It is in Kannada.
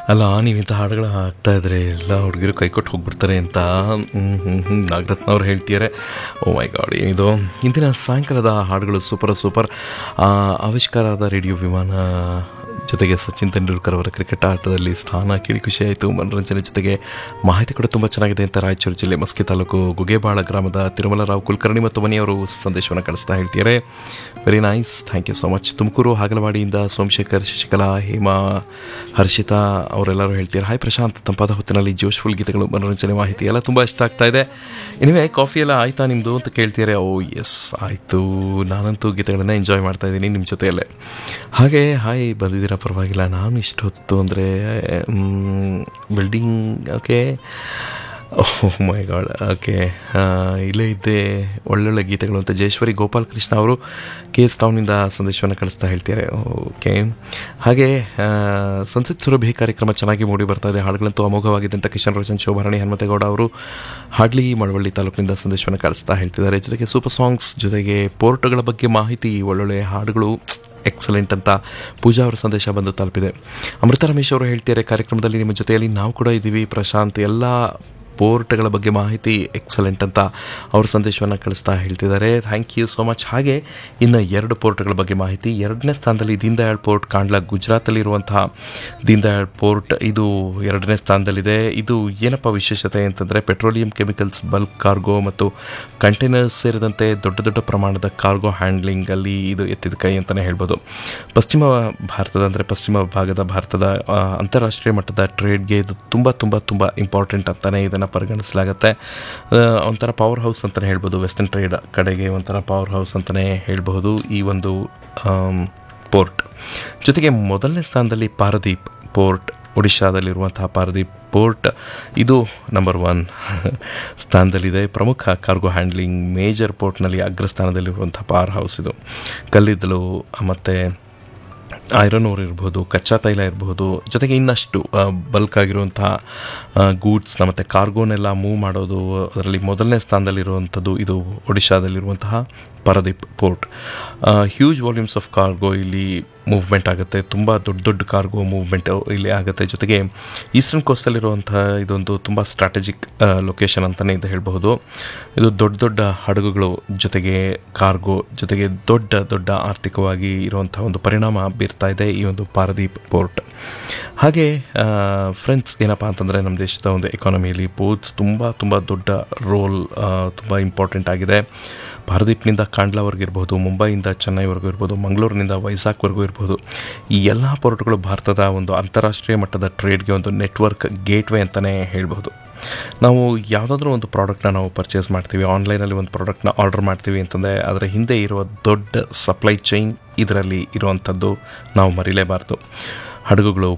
ಅಲ್ಲ ನೀವು ಇಂಥ ಹಾಡುಗಳು ಹಾಕ್ತಾ ಇದ್ರೆ ಎಲ್ಲ ಹುಡುಗಿರು ಕೈ ಕೊಟ್ಟು ಹೋಗ್ಬಿಡ್ತಾರೆ ಅಂತ ಹ್ಮ್, ಹ್ಮ್, ಹ್ಮ್, ನಾಗರತ್ನ ಅವ್ರು ಹೇಳ್ತಿದ್ದಾರೆ ಓ ಮೈ ಗಾಡ್ ಇದು ಇಂದಿನ ಸಾಯಂಕಾಲದ ಹಾಡುಗಳು ಸೂಪರ್ ಸೂಪರ್ ಆ, ಆವಿಷ್ಕಾರದ ರೇಡಿಯೋ ವಿಮಾನ ಜೊತೆಗೆ ಸಚಿನ್ ತೆಂಡೂಲ್ಕರ್ ಅವರ ಕ್ರಿಕೆಟ್ ಆಟದಲ್ಲಿ ಸ್ಥಾನ ಕೇಳಿ ಖುಷಿ ಆಯಿತು ಮನೋರಂಜನೆ ಜೊತೆಗೆ ಮಾಹಿತಿ ಕೂಡ ತುಂಬ ಚೆನ್ನಾಗಿದೆ ಅಂತ ರಾಯಚೂರು ಜಿಲ್ಲೆ ಮಸ್ಕಿ ತಾಲೂಕು ಗುಗೇಬಾಳ ಗ್ರಾಮದ ತಿರುಮಲರಾವ್ ಕುಲಕರ್ಣಿ ಮತ್ತು ಮನೆಯವರು ಸಂದೇಶವನ್ನು ಕಳಿಸ್ತಾ ಹೇಳ್ತಿದ್ದಾರೆ very nice thank you so much Tumakuru ಹಾಗಲವಾಡಿಯಿಂದ ಸೋಮಶೇಖರ್ ಶಶಿಕಲಾ ಹೇಮಾ ಹರ್ಷಿತಾ ಅವರೆಲ್ಲರೂ ಹೇಳ್ತಾರೆ ಹಾಯ್ ಪ್ರಶಾಂತ್ ತಂಪಾದ ಹೊತ್ತಿನಲ್ಲಿ ಜೋಶ್ಫುಲ್ ಗೀತೆಗಳು ಮನೋರಂಜನೆ ಮಾಹಿತಿ ಎಲ್ಲ ತುಂಬ ಇಷ್ಟ ಆಗ್ತಾ ಇದೆ ಇನಿವೆ ಕಾಫಿ ಎಲ್ಲ ಆಯ್ತಾ ನಿಮ್ಮದು ಅಂತ ಕೇಳ್ತಿದ್ದಾರೆ ಓ ಎಸ್ ಆಯಿತು ನಾನಂತೂ ಗೀತೆಗಳನ್ನ ಎಂಜಾಯ್ ಮಾಡ್ತಾ ಇದ್ದೀನಿ ನಿಮ್ಮ ಜೊತೆಯಲ್ಲೇ ಹಾಗೆ ಹಾಯ್ ಬಂದಿದ್ದೀರಾ ಪರವಾಗಿಲ್ಲ ನಾನು ಇಷ್ಟೊತ್ತು ಅಂದರೆ building okay oh my god okay ಇಲ್ಲೇ ಇದ್ದೆ ಒಳ್ಳೊಳ್ಳೆ ಗೀತೆಗಳು ಅಂತ ಜಯೇಶ್ವರಿ ಗೋಪಾಲ್ ಕೃಷ್ಣ ಅವರು ಕೆ ಎಸ್ ಟೌನಿಂದ ಸಂದೇಶವನ್ನು ಕಳಿಸ್ತಾ ಹೇಳ್ತಾರೆ ಓಕೆ ಹಾಗೆ ಆ, ಸಂಸತ್ ಸುರಭಿ ಕಾರ್ಯಕ್ರಮ ಚೆನ್ನಾಗಿ ಮೂಡಿ ಬರ್ತಾ ಇದೆ ಹಾಡುಗಳಂತೂ ಅಮೋಘವಾಗಿದೆ ಅಂತ ಕಿಶನ್ ರೋಷನ್ ಶೋಭಾರಣಿ ಹನುಮತೇಗೌಡ ಅವರು ಹಾಡ್ಲಿ ಮಳವಳ್ಳಿ ತಾಲೂಕಿನಿಂದ ಸಂದೇಶವನ್ನು ಕಳಿಸ್ತಾ ಹೇಳ್ತಿದ್ದಾರೆ ಜೊತೆಗೆ ಸೂಪರ್ ಸಾಂಗ್ಸ್ ಜೊತೆಗೆ ಪೋರ್ಟ್ಗಳ ಬಗ್ಗೆ ಮಾಹಿತಿ ಒಳ್ಳೊಳ್ಳೆ ಹಾಡುಗಳು ಎಕ್ಸಲೆಂಟ್ ಅಂತ ಪೂಜಾ ಅವರ ಸಂದೇಶ ಬಂದು ತಲುಪಿದೆ ಅಮೃತ ರಮೇಶ್ ಅವರು ಹೇಳ್ತಿದ್ದಾರೆ ಕಾರ್ಯಕ್ರಮದಲ್ಲಿ ನಿಮ್ಮ ಜೊತೆಯಲ್ಲಿ ನಾವು ಕೂಡ ಇದ್ದೀವಿ ಪ್ರಶಾಂತ್ ಎಲ್ಲ ಪೋರ್ಟ್ಗಳ ಬಗ್ಗೆ ಮಾಹಿತಿ ಎಕ್ಸಲೆಂಟ್ ಅಂತ ಅವ್ರ ಸಂದೇಶವನ್ನು ಕಳಿಸ್ತಾ ಹೇಳ್ತಿದ್ದಾರೆ ಥ್ಯಾಂಕ್ ಯು ಸೋ ಮಚ್ ಹಾಗೆ ಇನ್ನು ಎರಡು ಪೋರ್ಟ್ಗಳ ಬಗ್ಗೆ ಮಾಹಿತಿ ಎರಡನೇ ಸ್ಥಾನದಲ್ಲಿ ದೀನ್ದಯಾಳ್ ಪೋರ್ಟ್ ಕಾಂಡ್ಲಾ ಗುಜರಾತಲ್ಲಿರುವಂತಹ ದೀನ್ದಯಾಳ್ ಪೋರ್ಟ್ ಇದು ಎರಡನೇ ಸ್ಥಾನದಲ್ಲಿದೆ ಇದು ಏನಪ್ಪ ವಿಶೇಷತೆ ಅಂತಂದರೆ ಪೆಟ್ರೋಲಿಯಂ ಕೆಮಿಕಲ್ಸ್ ಬಲ್ಕ್ ಕಾರ್ಗೋ ಮತ್ತು ಕಂಟೈನರ್ಸ್ ಸೇರಿದಂತೆ ದೊಡ್ಡ ದೊಡ್ಡ ಪ್ರಮಾಣದ ಕಾರ್ಗೋ ಹ್ಯಾಂಡ್ಲಿಂಗಲ್ಲಿ ಇದು ಎತ್ತಿದ ಕೈ ಅಂತಲೇ ಹೇಳ್ಬೋದು ಪಶ್ಚಿಮ ಭಾರತದ ಅಂದರೆ ಪಶ್ಚಿಮ ಭಾಗದ ಭಾರತದ ಆ, ಅಂತಾರಾಷ್ಟ್ರೀಯ ಮಟ್ಟದ ಟ್ರೇಡ್ಗೆ ಇದು ತುಂಬ ತುಂಬ ತುಂಬ ಇಂಪಾರ್ಟೆಂಟ್ ಅಂತಲೇ ಇದನ್ನು ಪರಿಗಣಿಸಲಾಗುತ್ತೆ ಆ, ಒಂಥರ ಪವರ್ ಹೌಸ್ ಅಂತಲೇ ಹೇಳ್ಬೋದು ವೆಸ್ಟರ್ನ್ ಟ್ರೇಡ್ ಕಡೆಗೆ ಒಂಥರ ಪವರ್ ಹೌಸ್ ಅಂತಲೇ ಹೇಳಬಹುದು ಈ ಒಂದು ಆಮ್, ಪೋರ್ಟ್ ಜೊತೆಗೆ ಮೊದಲನೇ ಸ್ಥಾನದಲ್ಲಿ ಪಾರದೀಪ್ ಪೋರ್ಟ್ ಒಡಿಶಾದಲ್ಲಿರುವಂತಹ ಪಾರದೀಪ್ ಪೋರ್ಟ್ ಇದು ನಂಬರ್ ಒನ್ ಸ್ಥಾನದಲ್ಲಿದೆ ಪ್ರಮುಖ ಕಾರ್ಗೋ ಹ್ಯಾಂಡ್ಲಿಂಗ್ ಮೇಜರ್ ಪೋರ್ಟ್ನಲ್ಲಿ ಅಗ್ರಸ್ಥಾನದಲ್ಲಿರುವಂಥ ಪವರ್ ಹೌಸ್ ಇದು ಕಲ್ಲಿದ್ದಲು ಮತ್ತು ಐರನ್ ಓರ್ ಇರ್ಬೋದು ಕಚ್ಚಾ ತೈಲ ಇರ್ಬೋದು ಜೊತೆಗೆ ಇನ್ನಷ್ಟು ಬಲ್ಕ್ ಆಗಿರುವಂತಹ ಗೂಡ್ಸ್ನ ಮತ್ತು ಕಾರ್ಗೋನೆಲ್ಲ ಮೂವ್ ಮಾಡೋದು ಅದರಲ್ಲಿ ಮೊದಲನೇ ಸ್ಥಾನದಲ್ಲಿರುವಂಥದ್ದು ಇದು ಒಡಿಶಾದಲ್ಲಿರುವಂತಹ Paradip port huge volumes of cargo ಇಲ್ಲಿ ಮೂವ್ಮೆಂಟ್ ಆಗುತ್ತೆ ತುಂಬ ದೊಡ್ಡ ದೊಡ್ಡ ಕಾರ್ಗೋ ಮೂವ್ಮೆಂಟ್ ಇಲ್ಲಿ ಆಗುತ್ತೆ ಜೊತೆಗೆ ಈಸ್ಟರ್ನ್ ಕೋಸ್ಟಲ್ಲಿರುವಂತಹ ಇದೊಂದು ತುಂಬ ಸ್ಟ್ರಾಟಜಿಕ್ ಲೊಕೇಶನ್ ಅಂತಲೇ ಇದು ಹೇಳಬಹುದು ಇದು ದೊಡ್ಡ ದೊಡ್ಡ ಹಡಗುಗಳು ಜೊತೆಗೆ ಕಾರ್ಗೋ ಜೊತೆಗೆ ದೊಡ್ಡ ದೊಡ್ಡ ಆರ್ಥಿಕವಾಗಿ ಇರುವಂಥ ಒಂದು ಪರಿಣಾಮ ಬೀರ್ತಾ ಇದೆ ಈ ಒಂದು ಪಾರದೀಪ್ ಪೋರ್ಟ್ ಹಾಗೆ ಫ್ರೆಂಡ್ಸ್ ಏನಪ್ಪ ಅಂತಂದರೆ ನಮ್ಮ ದೇಶದ ಒಂದು ಎಕಾನಮಿಯಲ್ಲಿ ಪೋರ್ಟ್ಸ್ ತುಂಬ ತುಂಬ ದೊಡ್ಡ ರೋಲ್ ತುಂಬ ಇಂಪಾರ್ಟೆಂಟ್ ಆಗಿದೆ ಪಾರದೀಪ್ನಿಂದ ಕಾಂಡ್ಲಾವರೆಗೂ ಇರ್ಬೋದು ಮುಂಬೈಯಿಂದ ಚೆನ್ನೈವರೆಗೂ ಇರ್ಬೋದು ಮಂಗಳೂರಿನಿಂದ ವೈಜಾಗ್ವರೆಗೂ ಇರ್ಬೋದು ಈ ಎಲ್ಲ ಪೋರ್ಟ್ಗಳು ಭಾರತದ ಒಂದು ಅಂತಾರಾಷ್ಟ್ರೀಯ ಮಟ್ಟದ ಟ್ರೇಡ್ಗೆ ಒಂದು ನೆಟ್ವರ್ಕ್ ಗೇಟ್ವೇ ಅಂತಲೇ ಹೇಳ್ಬೋದು ನಾವು ಯಾವುದಾದ್ರೂ ಒಂದು ಪ್ರಾಡಕ್ಟ್ನ ನಾವು ಪರ್ಚೇಸ್ ಮಾಡ್ತೀವಿ ಆನ್ಲೈನಲ್ಲಿ ಒಂದು ಪ್ರಾಡಕ್ಟ್ನ ಆರ್ಡರ್ ಮಾಡ್ತೀವಿ ಅಂತಂದರೆ ಅದರ ಹಿಂದೆ ಇರುವ ದೊಡ್ಡ ಸಪ್ಲೈ ಚೈನ್ ಇದರಲ್ಲಿ ಇರುವಂಥದ್ದು ನಾವು ಮರಿಲೇಬಾರ್ದು ಹಡಗುಗಳು